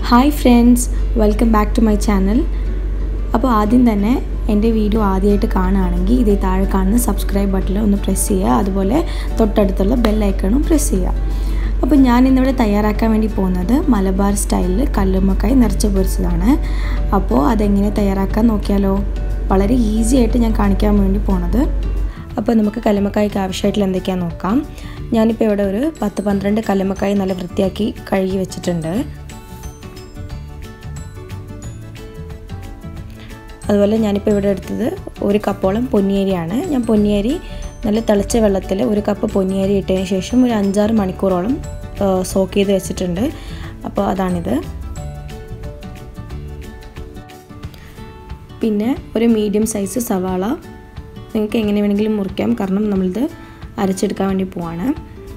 hi friends welcome back to my channel അപ്പോൾ ആദ്യം തന്നെ എൻ്റെ വീഡിയോ ആദ്യമായിട്ട് കാണുകയാണെങ്കിൽ ഇതേ താഴെ കാണുന്ന സബ്സ്ക്രൈബ് ബട്ടണിൽ ഒന്ന് പ്രസ് ചെയ്യുക അതുപോലെ തൊട്ടടുത്തുള്ള ബെൽ ഐക്കണും പ്രസ് ചെയ്യുക അപ്പോൾ ഞാൻ ഇന്നിവിടെ തയ്യാറാക്കാൻ വേണ്ടി പോകുന്നത് മലബാർ സ്റ്റൈലിൽ കല്ലുമ്മക്കായി നിറച്ച് പൊരിച്ചതാണ് അപ്പോൾ അതെങ്ങനെ തയ്യാറാക്കാൻ നോക്കിയാലോ വളരെ ഈസി ആയിട്ട് ഞാൻ കാണിക്കാൻ വേണ്ടി പോണത് അപ്പോൾ നമുക്ക് കല്ലുമ്മക്കായ്ക്ക് ആവശ്യമായിട്ടുള്ള എന്തൊക്കെയാണെന്ന് നോക്കാം ഞാനിപ്പോൾ ഇവിടെ ഒരു പത്ത് പന്ത്രണ്ട് കല്ലുമ്മക്കായി നല്ല വൃത്തിയാക്കി കഴുകി വെച്ചിട്ടുണ്ട് അതുപോലെ ഞാനിപ്പോൾ ഇവിടെ എടുത്തത് ഒരു കപ്പോളം പൊന്നിയരിയാണ് ഞാൻ പൊന്നിയരി നല്ല തിളച്ച വെള്ളത്തിൽ ഒരു കപ്പ് പൊന്നിയരി ഇട്ടതിന് ശേഷം ഒരു അഞ്ചാറ് മണിക്കൂറോളം സോക്ക് ചെയ്ത് വെച്ചിട്ടുണ്ട് അപ്പോൾ അതാണിത് പിന്നെ ഒരു മീഡിയം സൈസ് സവാള നിങ്ങൾക്ക് എങ്ങനെ വേണമെങ്കിലും മുറിക്കാം കാരണം നമ്മളിത് അരച്ചെടുക്കാൻ വേണ്ടി പോവാണ്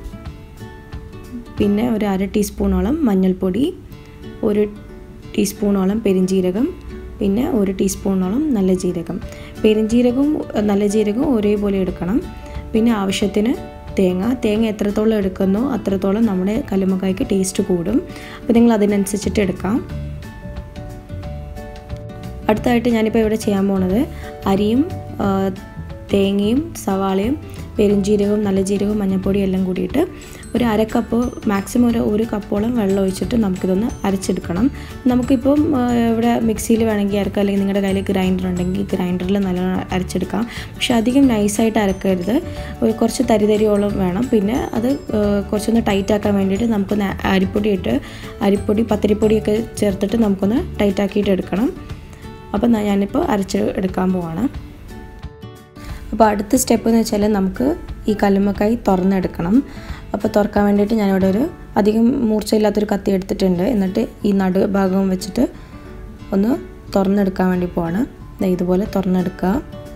പിന്നെ ഒരു അര ടീസ്പൂണോളം മഞ്ഞൾപ്പൊടി ഒരു ടീസ്പൂണോളം പെരിഞ്ജീരകം പിന്നെ ഒരു ടീസ്പൂണോളം നല്ല ജീരകം പെരിഞ്ജീരകവും നല്ല ജീരകവും ഒരേപോലെ എടുക്കണം പിന്നെ ആവശ്യത്തിന് തേങ്ങ തേങ്ങ എത്രത്തോളം എടുക്കുന്നോ അത്രത്തോളം നമ്മുടെ കല്ലുമ്മക്കായ്ക്ക് ടേസ്റ്റ് കൂടും അപ്പോൾ നിങ്ങൾ അതിനനുസരിച്ചിട്ട് എടുക്കാം അടുത്തായിട്ട് ഞാനിപ്പോൾ ഇവിടെ ചെയ്യാൻ പോണത് അരിയും തേങ്ങയും സവാളയും പെരുംജീരകവും നല്ല ജീരകവും മഞ്ഞൾപ്പൊടിയും എല്ലാം കൂടിയിട്ട് ഒരു അര കപ്പ് മാക്സിമം ഒരു ഒരു കപ്പോളം വെള്ളം ഒഴിച്ചിട്ട് നമുക്കിതൊന്ന് അരച്ചെടുക്കണം നമുക്കിപ്പം ഇവിടെ മിക്സിയിൽ വേണമെങ്കിൽ അരക്കാം അല്ലെങ്കിൽ നിങ്ങളുടെ കയ്യിൽ ഗ്രൈൻഡർ ഉണ്ടെങ്കിൽ ഗ്രൈൻഡറിൽ നല്ലോണം അരച്ചെടുക്കാം പക്ഷെ അധികം നൈസായിട്ട് അരക്കരുത് ഒരു കുറച്ച് തരിതരിയോളം വേണം പിന്നെ അത് കുറച്ചൊന്ന് ടൈറ്റ് ആക്കാൻ വേണ്ടിയിട്ട് നമുക്കൊന്ന് അരിപ്പൊടി ഇട്ട് അരിപ്പൊടി പത്തിരിപ്പൊടിയൊക്കെ ചേർത്തിട്ട് നമുക്കൊന്ന് ടൈറ്റ് ആക്കിയിട്ട് എടുക്കണം അപ്പം ഞാനിപ്പോൾ അരച്ച് എടുക്കാൻ പോവാണ് അപ്പോൾ അടുത്ത സ്റ്റെപ്പ് എന്ന് വെച്ചാൽ നമുക്ക് ഈ കല്ലുമ്മക്കായി തുറന്നെടുക്കണം അപ്പോൾ തുറക്കാൻ വേണ്ടിയിട്ട് ഞാനിവിടെ ഒരു അധികം മൂർച്ചയില്ലാത്തൊരു കത്തി എടുത്തിട്ടുണ്ട് എന്നിട്ട് ഈ നടു ഭാഗം വെച്ചിട്ട് ഒന്ന് തുറന്നെടുക്കാൻ വേണ്ടി പോവാണ് ഇതുപോലെ തുറന്നെടുക്കുക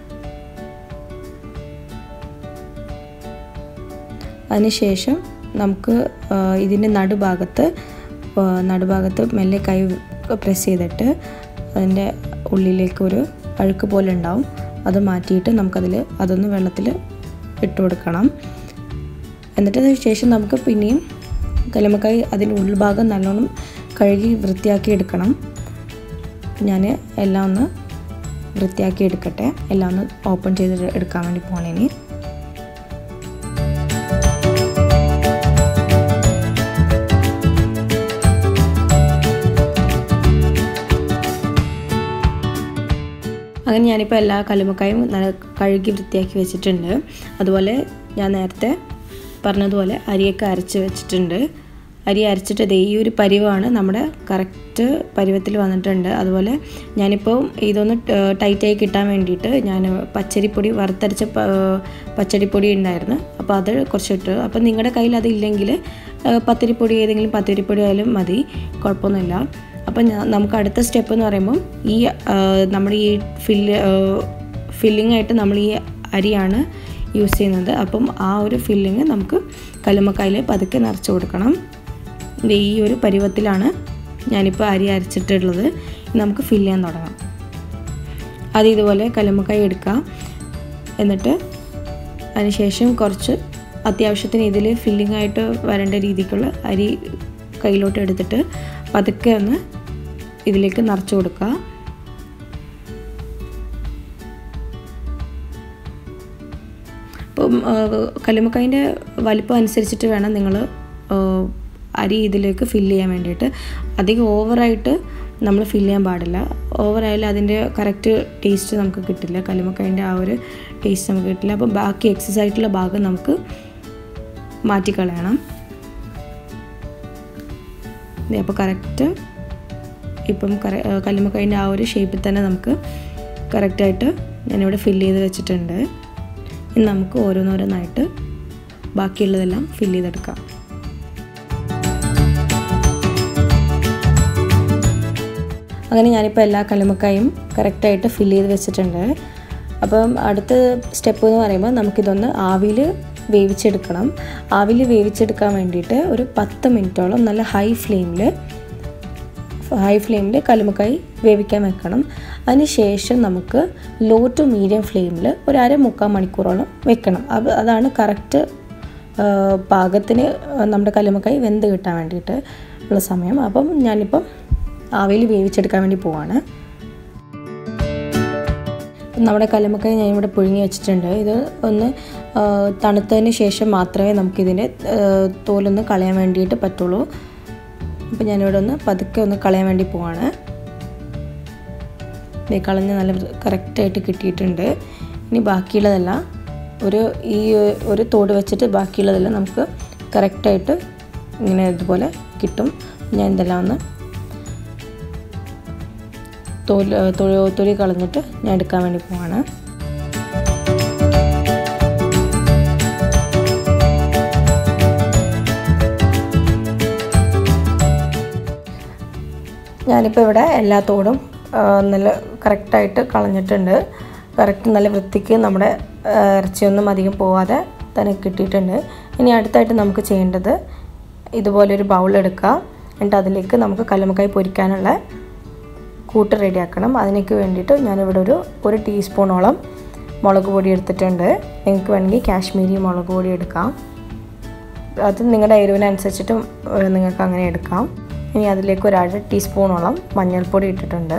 അതിനുശേഷം നമുക്ക് ഇതിൻ്റെ നടുഭാഗത്ത് നടുഭാഗത്ത് മെല്ലെ കൈ പ്രസ് ചെയ്തിട്ട് അതിൻ്റെ ഉള്ളിലേക്ക് ഒരു അഴുക്ക് പോലെ ഉണ്ടാവും അത് മാറ്റിയിട്ട് നമുക്കതിൽ അതൊന്ന് വെള്ളത്തിൽ ഇട്ട് കൊടുക്കണം എന്നിട്ട് അതിന് ശേഷം നമുക്ക് പിന്നെയും കലമക്കായി അതിൻ്റെ ഉൾഭാഗം നല്ലോണം കഴുകി വൃത്തിയാക്കി എടുക്കണം ഞാൻ എല്ലാം ഒന്ന് വൃത്തിയാക്കി എടുക്കട്ടെ എല്ലാം ഒന്ന് ഓപ്പൺ ചെയ്ത് എടുക്കാൻ വേണ്ടി പോണേനി അങ്ങനെ ഞാനിപ്പോൾ എല്ലാ കല്ലുമ്മക്കായും നല്ല കഴുകി വൃത്തിയാക്കി വെച്ചിട്ടുണ്ട് അതുപോലെ ഞാൻ നേരത്തെ പറഞ്ഞതുപോലെ അരിയൊക്കെ അരച്ച് വെച്ചിട്ടുണ്ട് അരി അരച്ചിട്ട് ദേ ഈ ഒരു പരിവാണ് നമ്മുടെ കറക്റ്റ് പരുവത്തിൽ വന്നിട്ടുണ്ട് അതുപോലെ ഞാനിപ്പോൾ ഇതൊന്ന് ടൈറ്റായി കിട്ടാൻ വേണ്ടിയിട്ട് ഞാൻ പച്ചരിപ്പൊടി വറുത്തരച്ച പച്ചരിപ്പൊടി ഉണ്ടായിരുന്നു അപ്പോൾ അത് കുറച്ചിട്ട് അപ്പോൾ നിങ്ങളുടെ കയ്യിൽ അതില്ലെങ്കിൽ പത്തിരിപ്പൊടി ഏതെങ്കിലും പത്തിരിപ്പൊടി ആയാലും മതി കുഴപ്പമൊന്നുമില്ല അപ്പം നമുക്ക് അടുത്ത സ്റ്റെപ്പ് എന്ന് പറയുമ്പം ഈ നമ്മുടെ ഈ ഫില്ല് ഫില്ലിംഗ് ആയിട്ട് നമ്മൾ ഈ അരിയാണ് യൂസ് ചെയ്യുന്നത് അപ്പം ആ ഒരു ഫില്ലിങ് നമുക്ക് കല്ലുമ്മക്കായിൽ പതുക്കെ നിറച്ച് കൊടുക്കണം ഈ ഒരു പരുവത്തിലാണ് ഞാനിപ്പോൾ അരി അരച്ചിട്ടുള്ളത് നമുക്ക് ഫില്ല് ചെയ്യാൻ തുടങ്ങാം അത് ഇതുപോലെ കല്ലുമ്മക്കായി എടുക്കുക എന്നിട്ട് അതിനുശേഷം കുറച്ച് അത്യാവശ്യത്തിന് ഇതിൽ ഫില്ലിംഗ് ആയിട്ട് വരേണ്ട രീതിക്കുള്ള അരി കയ്യിലോട്ട് എടുത്തിട്ട് പതുക്കെ ഒന്ന് ഇതിലേക്ക് നിറച്ച് കൊടുക്കുക അപ്പം കല്ലുമ്മക്കായിൻ്റെ വലിപ്പം അനുസരിച്ചിട്ട് വേണം നിങ്ങൾ അരി ഇതിലേക്ക് ഫില്ല് ചെയ്യാൻ വേണ്ടിയിട്ട് അധികം ഓവറായിട്ട് നമ്മൾ ഫില്ല് ചെയ്യാൻ പാടില്ല ഓവറായാലും അതിൻ്റെ കറക്റ്റ് ടേസ്റ്റ് നമുക്ക് കിട്ടില്ല കല്ലുമ്മക്കായിൻ്റെ ആ ഒരു ടേസ്റ്റ് നമുക്ക് കിട്ടില്ല അപ്പം ബാക്കി എക്സസ് ആയിട്ടുള്ള ഭാഗം നമുക്ക് മാറ്റിക്കളയണം അപ്പോൾ കറക്റ്റ് ഇപ്പം കറ കല്ലുമ്മക്കായിൻ്റെ ആ ഒരു ഷേപ്പിൽ തന്നെ നമുക്ക് കറക്റ്റായിട്ട് ഞാനിവിടെ ഫില്ല് ചെയ്ത് വെച്ചിട്ടുണ്ട് ഇനി നമുക്ക് ഓരോന്നോരോന്നായിട്ട് ബാക്കിയുള്ളതെല്ലാം ഫില്ല് ചെയ്തെടുക്കാം അങ്ങനെ ഞാനിപ്പോൾ എല്ലാ കല്ലുമ്മക്കായും കറക്റ്റായിട്ട് ഫില്ല് ചെയ്ത് വെച്ചിട്ടുണ്ട് അപ്പം അടുത്ത സ്റ്റെപ്പ് എന്ന് പറയുമ്പോൾ നമുക്കിതൊന്ന് ആവിയിൽ വേവിച്ചെടുക്കണം ആവിയിൽ വേവിച്ചെടുക്കാൻ വേണ്ടിയിട്ട് ഒരു പത്ത് മിനിറ്റോളം നല്ല ഹൈ ഫ്ലെയിമിൽ ഹൈ ഫ്ലെയിമിൽ കല്ലുമ്മക്കായി വേവിക്കാൻ വെക്കണം അതിന് ശേഷം നമുക്ക് ലോ ടു മീഡിയം ഫ്ലെയിമിൽ ഒരു അര മുക്കാൽ മണിക്കൂറോളം വെക്കണം അത് അതാണ് കറക്റ്റ് പാകത്തിന് നമ്മുടെ കല്ലുമ്മക്കായി വെന്ത് കിട്ടാൻ വേണ്ടിയിട്ട് ഉള്ള സമയം അപ്പം ഞാനിപ്പം ആവിയിൽ വേവിച്ചെടുക്കാൻ വേണ്ടി പോവാണ് നമ്മുടെ കല്ലുമ്മക്കായ ഞാൻ ഇവിടെ പുഴുങ്ങി വെച്ചിട്ടുണ്ട് ഇത് ഒന്ന് തണുത്തതിന് ശേഷം മാത്രമേ നമുക്കിതിൻ്റെ തോലൊന്ന് കളയാൻ വേണ്ടിയിട്ട് പറ്റുള്ളൂ അപ്പോൾ ഞാനിവിടെ ഒന്ന് പതുക്കെ ഒന്ന് കളയാൻ വേണ്ടി പോവാണ് ഇത് കളഞ്ഞ് നല്ല കറക്റ്റായിട്ട് കിട്ടിയിട്ടുണ്ട് ഇനി ബാക്കിയുള്ളതെല്ലാം ഒരു ഈ ഒരു തോട് വെച്ചിട്ട് ബാക്കിയുള്ളതെല്ലാം നമുക്ക് കറക്റ്റായിട്ട് ഇങ്ങനെ ഇതുപോലെ കിട്ടും ഞാൻ ഇതെല്ലാം ഒന്ന് തൊലി തൊലി തൊലി കളഞ്ഞിട്ട് ഞാൻ എടുക്കാൻ വേണ്ടി പോവാണ് ഞാനിപ്പോൾ ഇവിടെ എല്ലാ തോടും നല്ല കറക്റ്റായിട്ട് കളഞ്ഞിട്ടുണ്ട് കറക്റ്റ് നല്ല വൃത്തിക്ക് നമ്മുടെ ഇറച്ചിയൊന്നും അധികം പോവാതെ തന്നെ കിട്ടിയിട്ടുണ്ട് ഇനി അടുത്തായിട്ട് നമുക്ക് ചെയ്യേണ്ടത് ഇതുപോലൊരു ബൗൾ എടുക്കുക എന്നിട്ട് അതിലേക്ക് നമുക്ക് കല്ലുമ്മക്കായി പൊരിക്കാനുള്ള കൂട്ട് റെഡിയാക്കണം അതിനൊക്കെ വേണ്ടിയിട്ട് ഞാനിവിടെ ഒരു ഒരു ടീസ്പൂണോളം മുളക് പൊടി എടുത്തിട്ടുണ്ട് നിങ്ങൾക്ക് വേണമെങ്കിൽ കാശ്മീരി മുളക് പൊടി എടുക്കാം അത് നിങ്ങളുടെ എരിവിനനുസരിച്ചിട്ട് നിങ്ങൾക്ക് അങ്ങനെ എടുക്കാം ഇനി അതിലേക്ക് ഒരു അര ടീസ്പൂണോളം മഞ്ഞൾപ്പൊടി ഇട്ടിട്ടുണ്ട്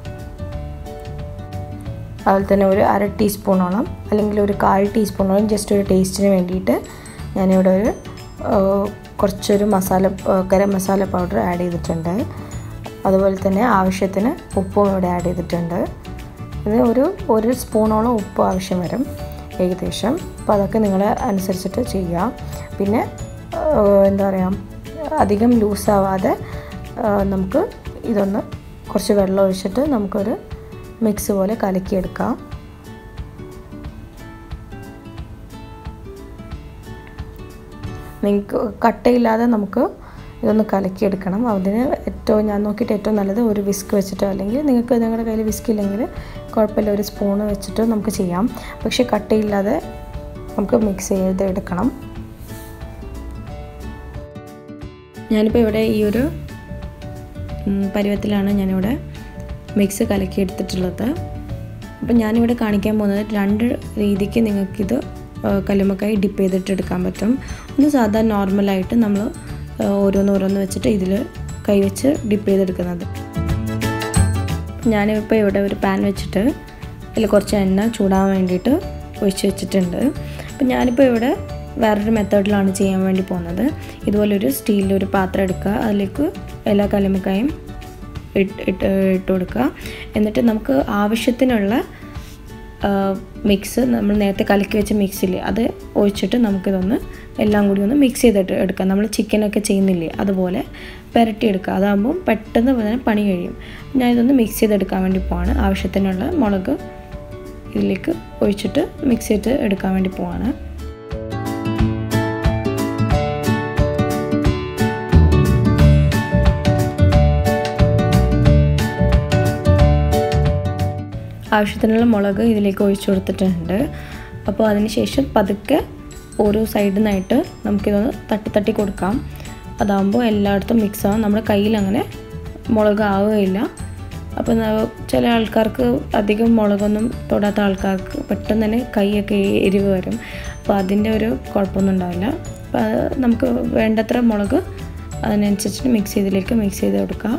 അതുപോലെ തന്നെ ഒരു അര ടീസ്പൂണോളം അല്ലെങ്കിൽ ഒരു കാൽ ടീസ്പൂണോളം ജസ്റ്റ് ഒരു ടേസ്റ്റിന് വേണ്ടിയിട്ട് ഞാനിവിടെ ഒരു കുറച്ചൊരു മസാല ഗരം മസാല പൗഡർ ആഡ് ചെയ്തിട്ടുണ്ട് അതുപോലെ തന്നെ ആവശ്യത്തിന് ഉപ്പും ഇവിടെ ആഡ് ചെയ്തിട്ടുണ്ട് ഇത് ഒരു ഒരു സ്പൂണോളം ഉപ്പ് ആവശ്യം വരും ഏകദേശം അപ്പോൾ അതൊക്കെ നിങ്ങൾ അനുസരിച്ചിട്ട് ചെയ്യുക പിന്നെ എന്താ പറയുക അധികം ലൂസാവാതെ നമുക്ക് ഇതൊന്ന് കുറച്ച് വെള്ളം ഒഴിച്ചിട്ട് നമുക്കൊരു മിക്സ് പോലെ കലക്കിയെടുക്കാം നിങ്ങൾക്ക് കട്ടയില്ലാതെ നമുക്ക് ഇതൊന്ന് കലക്കിയെടുക്കണം അതിന് ഏറ്റവും ഞാൻ നോക്കിയിട്ട് ഏറ്റവും നല്ലത് ഒരു വിസ്ക് വെച്ചിട്ടോ അല്ലെങ്കിൽ നിങ്ങൾക്ക് നിങ്ങളുടെ കയ്യിൽ വിസ്ക് ഇല്ലെങ്കിൽ കുഴപ്പമില്ല ഒരു സ്പൂണ് വെച്ചിട്ടോ നമുക്ക് ചെയ്യാം പക്ഷേ കട്ടയില്ലാതെ നമുക്ക് മിക്സ് ചെയ്ത് എടുക്കണം ഞാനിപ്പോൾ ഇവിടെ ഈ ഒരു പരുവത്തിലാണ് ഞാനിവിടെ മിക്സ് കലക്കി എടുത്തിട്ടുള്ളത് അപ്പം ഞാനിവിടെ കാണിക്കാൻ പോകുന്നത് രണ്ട് രീതിക്ക് നിങ്ങൾക്കിത് കല്ലുമ്മക്കായി ഡിപ്പ് ചെയ്തിട്ട് എടുക്കാൻ പറ്റും ഒന്ന് സാധാരണ നോർമലായിട്ട് നമ്മൾ ഓരോന്ന് ഓരോന്ന് വെച്ചിട്ട് ഇതിൽ കൈവച്ച് ഡിപ്പ് ചെയ്തെടുക്കുന്നത് ഞാനിപ്പോൾ ഇവിടെ ഒരു പാൻ വെച്ചിട്ട് അതിൽ കുറച്ച് എണ്ണ ചൂടാൻ വേണ്ടിയിട്ട് ഒഴിച്ച് വെച്ചിട്ടുണ്ട് അപ്പം ഞാനിപ്പോൾ ഇവിടെ വേറൊരു മെത്തേഡിലാണ് ചെയ്യാൻ വേണ്ടി പോകുന്നത് ഇതുപോലൊരു സ്റ്റീലിലൊരു പാത്രം എടുക്കുക അതിലേക്ക് എല്ലാ കല്ലുമ്മക്കായും ഇട്ട് ഇട്ട് ഇട്ട് കൊടുക്കുക എന്നിട്ട് നമുക്ക് ആവശ്യത്തിനുള്ള മിക്സ് നമ്മൾ നേരത്തെ കലക്കി വെച്ച മിക്സില്ലേ അത് ഒഴിച്ചിട്ട് നമുക്കിതൊന്ന് എല്ലാം കൂടി ഒന്ന് മിക്സ് ചെയ്തിട്ട് എടുക്കാം നമ്മൾ ചിക്കനൊക്കെ ചെയ്യുന്നില്ലേ അതുപോലെ പുരട്ടിയെടുക്കുക അതാകുമ്പം പെട്ടെന്ന് തന്നെ പണി കഴിയും ഞാൻ ഇതൊന്ന് മിക്സ് ചെയ്തെടുക്കാൻ വേണ്ടി പോവാണ് ആവശ്യത്തിനുള്ള മുളക് ഇതിലേക്ക് ഒഴിച്ചിട്ട് മിക്സ് ചെയ്ത് എടുക്കാൻ വേണ്ടി പോവാണ് ആവശ്യത്തിനുള്ള മുളക് ഇതിലേക്ക് ഒഴിച്ചു കൊടുത്തിട്ടുണ്ട് അപ്പോൾ അതിന് ശേഷം പതുക്കെ ഓരോ സൈഡിൽ നിന്നായിട്ട് നമുക്കിതൊന്ന് തട്ടി തട്ടി കൊടുക്കാം അതാകുമ്പോൾ എല്ലായിടത്തും മിക്സ് ആവും നമ്മുടെ കയ്യിൽ അങ്ങനെ മുളക് ആവുകയില്ല അപ്പോൾ ചില ആൾക്കാർക്ക് അധികം മുളകൊന്നും തൊടാത്ത ആൾക്കാർക്ക് പെട്ടെന്ന് തന്നെ കൈയൊക്കെ എരിവ് വരും അപ്പോൾ അതിൻ്റെ ഒരു കുഴപ്പമൊന്നും ഉണ്ടാവില്ല അപ്പോൾ അത് നമുക്ക് വേണ്ടത്ര മുളക് അതിനനുസരിച്ചിട്ട് മിക്സ് ചെയ്തിലേക്ക് മിക്സ് ചെയ്ത് കൊടുക്കാം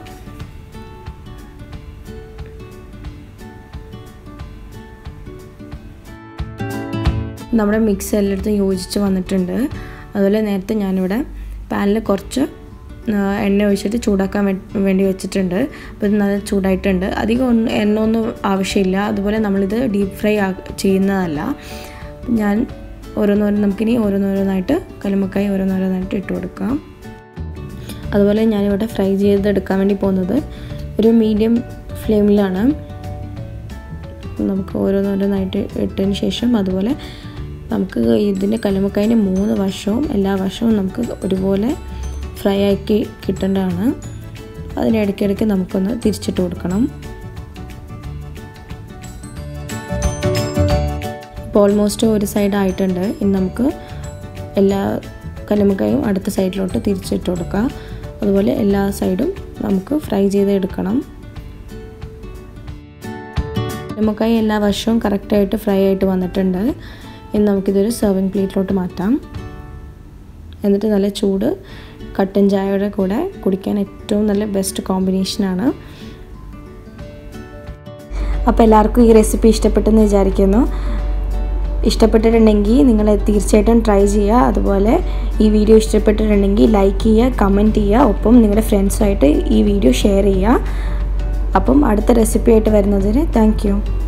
നമ്മുടെ മിക്സ് എല്ലായിടത്തും യോജിച്ച് വന്നിട്ടുണ്ട് അതുപോലെ നേരത്തെ ഞാനിവിടെ പാനിൽ കുറച്ച് എണ്ണ ഒഴിച്ചിട്ട് ചൂടാക്കാൻ വേണ്ടി വെച്ചിട്ടുണ്ട് അപ്പോൾ ഇത് നല്ല ചൂടായിട്ടുണ്ട് അധികം ഒന്നും എണ്ണ ഒന്നും ആവശ്യമില്ല അതുപോലെ നമ്മളിത് ഡീപ്പ് ഫ്രൈ ചെയ്യുന്നതല്ല ഞാൻ ഓരോന്നോരോന്ന് നമുക്കിനി ഓരോന്നോരോന്നായിട്ട് കല്ലുമ്മക്കായി ഓരോന്നോരോന്നായിട്ട് ഇട്ട് കൊടുക്കാം അതുപോലെ ഞാനിവിടെ ഫ്രൈ ചെയ്തെടുക്കാൻ വേണ്ടി പോകുന്നത് ഒരു മീഡിയം ഫ്ലെയിമിലാണ് നമുക്ക് ഓരോന്നോരോന്നായിട്ട് ഇട്ടതിന് ശേഷം അതുപോലെ നമുക്ക് ഇതിൻ്റെ കല്ലുമ്മക്കായൻ്റെ മൂന്ന് വശവും എല്ലാ വശവും നമുക്ക് ഒരുപോലെ ഫ്രൈ ആക്കി കിട്ടേണ്ടതാണ് അതിനിടയ്ക്കിടയ്ക്ക് നമുക്കൊന്ന് തിരിച്ചിട്ട് കൊടുക്കണം ഇപ്പോൾ ഓൾമോസ്റ്റ് ഒരു സൈഡ് ആയിട്ടുണ്ട് ഇനി നമുക്ക് എല്ലാ കല്ലുമ്മക്കായും അടുത്ത സൈഡിലോട്ട് തിരിച്ചിട്ട് കൊടുക്കുക അതുപോലെ എല്ലാ സൈഡും നമുക്ക് ഫ്രൈ ചെയ്ത് എടുക്കണം കല്ലുമ്മക്കായ എല്ലാ വശവും കറക്റ്റായിട്ട് ഫ്രൈ ആയിട്ട് വന്നിട്ടുണ്ട് ഇനി നമുക്കിതൊരു സെർവിങ് പ്ലേറ്റിലോട്ട് മാറ്റാം എന്നിട്ട് നല്ല ചൂട് കട്ടൻ ചായയുടെ കൂടെ കുടിക്കാൻ ഏറ്റവും നല്ല ബെസ്റ്റ് കോമ്പിനേഷനാണ് അപ്പോൾ എല്ലാവർക്കും ഈ റെസിപ്പി ഇഷ്ടപ്പെട്ടെന്ന് വിചാരിക്കുന്നു ഇഷ്ടപ്പെട്ടിട്ടുണ്ടെങ്കിൽ നിങ്ങൾ തീർച്ചയായിട്ടും ട്രൈ ചെയ്യുക അതുപോലെ ഈ വീഡിയോ ഇഷ്ടപ്പെട്ടിട്ടുണ്ടെങ്കിൽ ലൈക്ക് ചെയ്യുക കമൻറ്റ് ചെയ്യുക ഒപ്പം നിങ്ങളുടെ ഫ്രണ്ട്സുമായിട്ട് ഈ വീഡിയോ ഷെയർ ചെയ്യുക അപ്പം അടുത്ത റെസിപ്പി ആയിട്ട് വരുന്നതിന് താങ്ക്